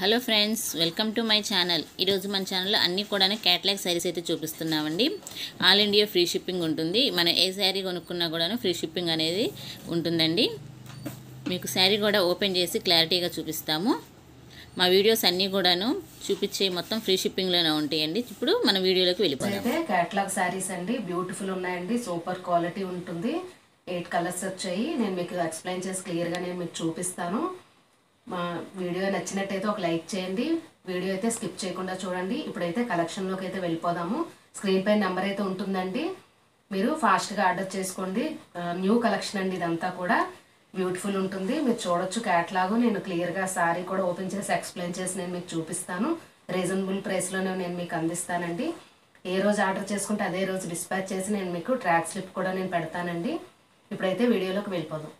hello friends welcome to my channel ఈరోజు మన ఛానల్లో అన్ని కూడా క్యాట్లాగ్ శారీస్ అయితే చూపిస్తున్నామండి ఆల్ ఇండియా ఫ్రీ షిప్పింగ్ ఉంటుంది మనం ఏ శారీ కొనుక్కున్నా కూడాను ఫ్రీ షిప్పింగ్ అనేది ఉంటుందండి మీకు శారీ కూడా ఓపెన్ చేసి క్లారిటీగా చూపిస్తాము మా వీడియోస్ అన్నీ కూడాను చూపించే మొత్తం ఫ్రీ షిప్పింగ్లోనే ఉంటాయండి ఇప్పుడు మన వీడియోలోకి వెళ్ళిపోదాం అయితే క్యాట్లాగ్ శారీస్ అండి బ్యూటిఫుల్ ఉన్నాయండి సూపర్ క్వాలిటీ ఉంటుంది ఎయిట్ కలర్స్ వచ్చాయి నేను మీకు ఎక్స్ప్లెయిన్ చేసి క్లియర్గా నేను మీకు చూపిస్తాను మా వీడియో నచ్చినట్టయితే ఒక లైక్ చేయండి వీడియో అయితే స్కిప్ చేయకుండా చూడండి ఇప్పుడైతే కలెక్షన్లోకి అయితే వెళ్ళిపోదాము స్క్రీన్ పై నెంబర్ అయితే ఉంటుందండి మీరు ఫాస్ట్గా ఆర్డర్ చేసుకోండి న్యూ కలెక్షన్ అండి ఇదంతా కూడా బ్యూటిఫుల్ ఉంటుంది మీరు చూడొచ్చు క్యాట్లాగు నేను క్లియర్గా సారీ కూడా ఓపెన్ చేసి ఎక్స్ప్లెయిన్ చేసి నేను మీకు చూపిస్తాను రీజనబుల్ ప్రైస్లోనే నేను మీకు అందిస్తానండి ఏ రోజు ఆర్డర్ చేసుకుంటే అదే రోజు డిస్పాచ్ చేసి నేను మీకు ట్రాక్ స్లిప్ కూడా నేను పెడతానండి ఇప్పుడైతే వీడియోలోకి వెళ్ళిపోదాం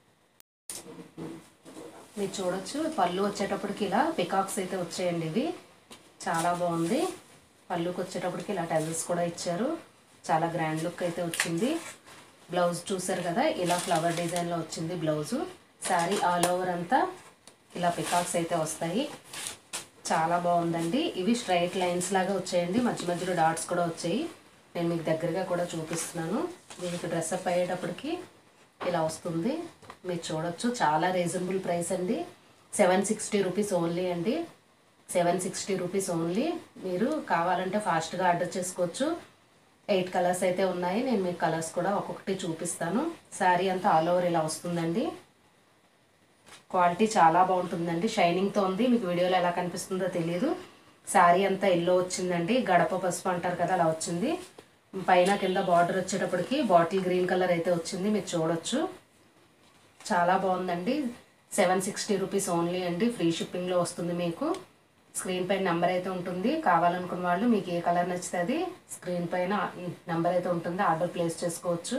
మీరు చూడొచ్చు పళ్ళు వచ్చేటప్పటికి ఇలా పికాక్స్ అయితే వచ్చాయండి ఇవి చాలా బాగుంది పళ్ళుకి వచ్చేటప్పటికి ఇలా టెజల్స్ కూడా ఇచ్చారు చాలా గ్రాండ్ లుక్ అయితే వచ్చింది బ్లౌజ్ చూసారు కదా ఇలా ఫ్లవర్ డిజైన్లో వచ్చింది బ్లౌజు శారీ ఆల్ ఓవర్ అంతా ఇలా పికాక్స్ అయితే వస్తాయి చాలా బాగుందండి ఇవి స్ట్రైట్ లైన్స్ లాగా వచ్చాయండి మధ్య మధ్యలో డాట్స్ కూడా వచ్చాయి నేను మీకు దగ్గరగా కూడా చూపిస్తున్నాను దీనికి డ్రెస్అప్ అయ్యేటప్పటికి ఇలా వస్తుంది మీరు చూడొచ్చు చాలా రీజనబుల్ ప్రైస్ అండి సెవెన్ సిక్స్టీ రూపీస్ ఓన్లీ అండి సెవెన్ సిక్స్టీ రూపీస్ ఓన్లీ మీరు కావాలంటే ఫాస్ట్గా ఆర్డర్ చేసుకోవచ్చు ఎయిట్ కలర్స్ అయితే ఉన్నాయి నేను మీకు కలర్స్ కూడా ఒక్కొక్కటి చూపిస్తాను శారీ అంతా ఆల్ ఓవర్ ఇలా వస్తుందండి క్వాలిటీ చాలా బాగుంటుందండి షైనింగ్తో ఉంది మీకు వీడియోలో ఎలా కనిపిస్తుందో తెలియదు శారీ అంతా ఎల్లో వచ్చిందండి గడప పసుపు అంటారు కదా అలా వచ్చింది పైన కింద బార్డర్ వచ్చేటప్పటికి బాటిల్ గ్రీన్ కలర్ అయితే వచ్చింది మీరు చూడొచ్చు చాలా బాగుందండి సెవెన్ సిక్స్టీ రూపీస్ ఓన్లీ అండి ఫ్రీ షిప్పింగ్లో వస్తుంది మీకు స్క్రీన్ పైన నెంబర్ అయితే ఉంటుంది కావాలనుకున్న వాళ్ళు మీకు ఏ కలర్ నచ్చితే అది స్క్రీన్ పైన నెంబర్ అయితే ఉంటుంది ఆర్డర్ ప్లేస్ చేసుకోవచ్చు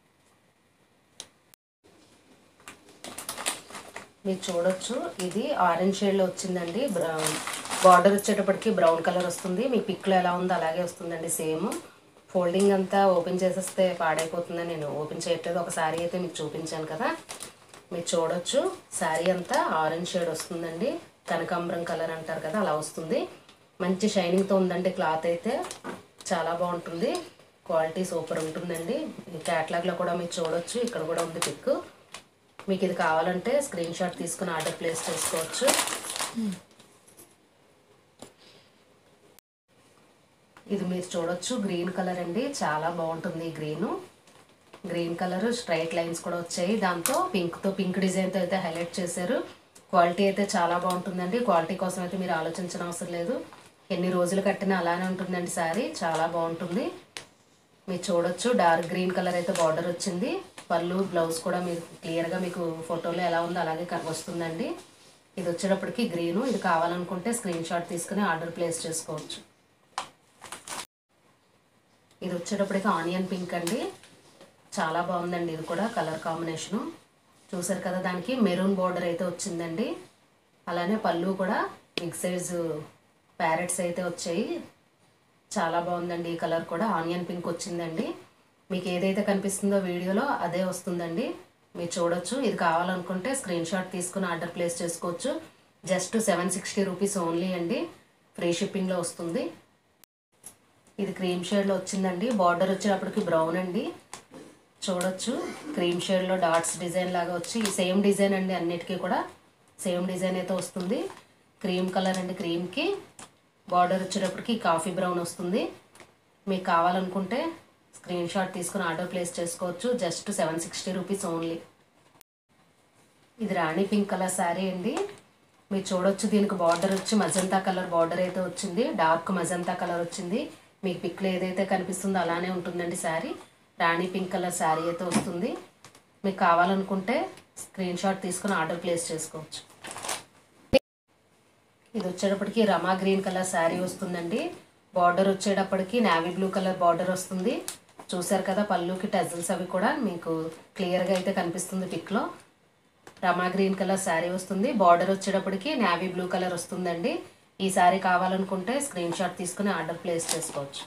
మీరు చూడొచ్చు ఇది ఆరెంజ్ షేడ్లో వచ్చిందండి బార్డర్ వచ్చేటప్పటికి బ్రౌన్ కలర్ వస్తుంది మీ పిక్లో ఎలా ఉందో అలాగే వస్తుందండి సేమ్ ఫోల్డింగ్ అంతా ఓపెన్ చేసేస్తే పాడైపోతుందని నేను ఓపెన్ చేయట్లేదు ఒక శారీ అయితే మీకు చూపించాను కదా మీరు చూడొచ్చు శారీ అంతా ఆరెంజ్ షేడ్ వస్తుందండి కనకాంబరం కలర్ అంటారు కదా అలా వస్తుంది మంచి షైనింగ్తో ఉందండి క్లాత్ అయితే చాలా బాగుంటుంది క్వాలిటీ సూపర్ ఉంటుందండి ఈ క్యాట్లాగ్లో కూడా మీరు చూడొచ్చు ఇక్కడ కూడా ఉంది పిక్ మీకు ఇది కావాలంటే స్క్రీన్ షాట్ తీసుకుని ఆర్డర్ ప్లేస్ చేసుకోవచ్చు ఇది మీరు చూడొచ్చు గ్రీన్ కలర్ అండి చాలా బాగుంటుంది ఈ green green colour straight lines కూడా వచ్చాయి దాంతో పింక్తో పింక్ డిజైన్తో అయితే హైలైట్ చేశారు క్వాలిటీ అయితే చాలా బాగుంటుందండి క్వాలిటీ కోసం అయితే మీరు ఆలోచించిన అవసరం లేదు ఎన్ని రోజులు కట్టినా అలానే ఉంటుందండి శారీ చాలా బాగుంటుంది మీరు చూడొచ్చు డార్క్ గ్రీన్ కలర్ అయితే బార్డర్ వచ్చింది పళ్ళు బ్లౌజ్ కూడా మీరు క్లియర్గా మీకు ఫోటోలో ఎలా ఉందో అలాగే క- వస్తుందండి ఇది వచ్చేటప్పటికి గ్రీను ఇది కావాలనుకుంటే స్క్రీన్ షాట్ తీసుకుని ఆర్డర్ ప్లేస్ చేసుకోవచ్చు ఇది వచ్చేటప్పటికి ఆనియన్ పింక్ అండి చాలా బాగుందండి ఇది కూడా కలర్ కాంబినేషను చూసారు కదా దానికి మెరూన్ బార్డర్ అయితే వచ్చిందండి అలానే పళ్ళు కూడా బిగ్ సైజ్ ప్యారెట్స్ అయితే వచ్చాయి చాలా బాగుందండి ఈ కలర్ కూడా ఆనియన్ పింక్ వచ్చిందండి మీకు ఏదైతే కనిపిస్తుందో వీడియోలో అదే వస్తుందండి మీరు చూడొచ్చు ఇది కావాలనుకుంటే స్క్రీన్ షాట్ తీసుకుని ఆర్డర్ ప్లేస్ చేసుకోవచ్చు just seven sixty rupees only అండి ఫ్రీ షిప్పింగ్లో వస్తుంది ఇది క్రీమ్ షేడ్లో వచ్చిందండి బార్డర్ వచ్చేటప్పటికి బ్రౌన్ అండి చూడొచ్చు క్రీమ్ షేడ్లో డాట్స్ డిజైన్ లాగా వచ్చి ఈ సేమ్ డిజైన్ అండి అన్నిటికీ కూడా సేమ్ డిజైన్ అయితే వస్తుంది క్రీమ్ కలర్ అండి క్రీమ్కి బార్డర్ వచ్చేటప్పటికి కాఫీ బ్రౌన్ వస్తుంది మీకు కావాలనుకుంటే స్క్రీన్ షాట్ తీసుకుని ఆర్డర్ ప్లేస్ చేసుకోవచ్చు just seven sixty rupees only ఇది రాణి పింక్ కలర్ శారీ అండి మీరు చూడొచ్చు దీనికి బార్డర్ వచ్చి మజంతా కలర్ బార్డర్ అయితే వచ్చింది డార్క్ మజంతా కలర్ వచ్చింది మీకు పిక్లో ఏదైతే కనిపిస్తుందో అలానే ఉంటుందండి శారీ రాణి పింక్ కలర్ శారీ అయితే వస్తుంది మీకు కావాలనుకుంటే స్క్రీన్ షాట్ తీసుకుని ఆర్డర్ ప్లేస్ చేసుకోవచ్చు ఇది వచ్చేటప్పటికి రమా గ్రీన్ కలర్ శారీ వస్తుందండి బార్డర్ వచ్చేటప్పటికి నావీ బ్లూ కలర్ బార్డర్ వస్తుంది చూసారు కదా పళ్ళుకి టజల్స్ అవి కూడా మీకు క్లియర్గా అయితే కనిపిస్తుంది పిక్లో రమా గ్రీన్ కలర్ శారీ వస్తుంది బార్డర్ వచ్చేటప్పటికి నావీ బ్లూ కలర్ వస్తుందండి ఈ శారీ కావాలనుకుంటే స్క్రీన్ షాట్ తీసుకుని ఆర్డర్ ప్లేస్ చేసుకోవచ్చు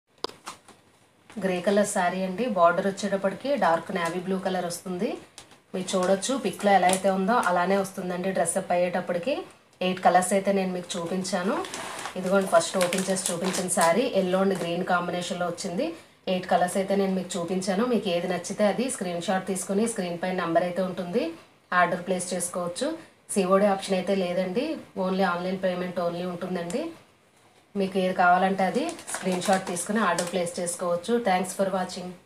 గ్రే కలర్ శారీ అండి బార్డర్ వచ్చేటప్పటికి డార్క్ నావీ బ్లూ కలర్ వస్తుంది మీరు చూడొచ్చు పిక్లో ఎలా అయితే ఉందో అలానే వస్తుందండి డ్రెస్అప్ అయ్యేటప్పటికి ఎయిట్ కలర్స్ అయితే నేను మీకు చూపించాను ఇదిగోండి ఫస్ట్ ఓపెన్ చేసి చూపించిన శారీ ఎల్లో అండ్ గ్రీన్ కాంబినేషన్లో వచ్చింది ఎయిట్ కలర్స్ అయితే నేను మీకు చూపించాను మీకు ఏది నచ్చితే అది స్క్రీన్ షాట్ తీసుకుని స్క్రీన్ పైన నెంబర్ అయితే ఉంటుంది ఆర్డర్ ప్లేస్ చేసుకోవచ్చు సిఓడి ఆప్షన్ అయితే లేదండి ఓన్లీ ఆన్లైన్ పేమెంట్ ఓన్లీ ఉంటుందండి మీకు ఏది కావాలంటే అది స్క్రీన్ షాట్ తీసుకుని ఆర్డర్ ప్లేస్ చేసుకోవచ్చు థ్యాంక్స్ ఫర్ వాచింగ్